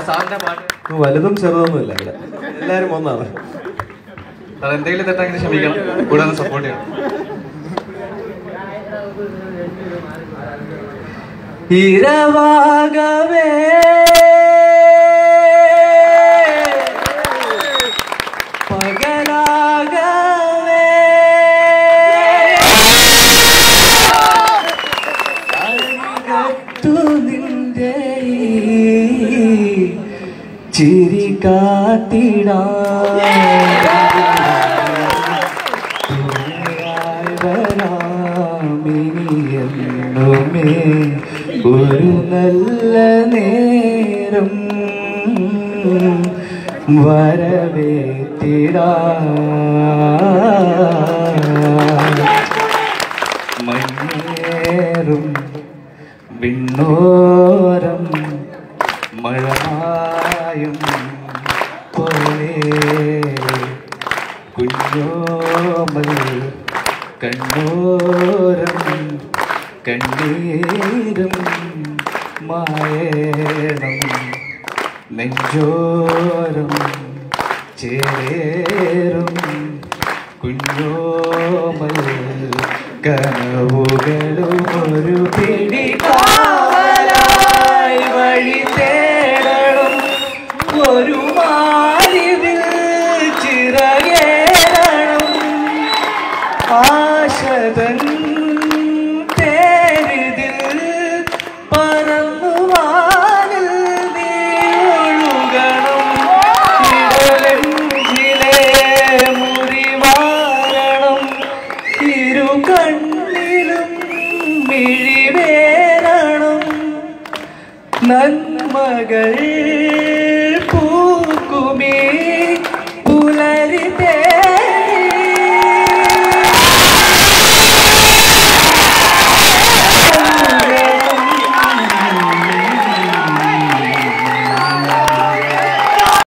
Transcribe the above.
സാറിന്റെ പാട്ട് വലുതും ചെറുതൊന്നുമില്ല ഇവിടെ എല്ലാരും ഒന്നാണ് സാർ എന്തെങ്കിലും തെറ്റാങ്കിൽ ക്ഷമിക്കണം കൂടാതെ സപ്പോർട്ട് ചെയ്യണം ഇരവാകവേ പകലാകവേ അരികത്തു നിന്റെ ഈ ചിരി കാത്തിടാ എന്നുമേ ഒരു നല്ല നേരം വരവേറ്റിടാ മഞ്ഞേറും വിണ്ണോരം മഴമായും പോലെ കുഞ്ഞോമൽ കണ്ണോരം കണ്ണീരും മായണം നെഞ്ചോരം ചേരും കുഞ്ഞോമൽ കനവുകളും ഒരു പിടി കാവലായി വഴി തേടണം ഒരു മാറിവിൽ ചിറകേറണം ആശതൻ തേരിതിൽ പറന്നു വാനിൽ നീ ഒഴുകണം ഇടലെഞ്ചിലെ മുറിവാരണം ഇരു കണ്ണിലും മിഴിവേരണം നന്മകൾ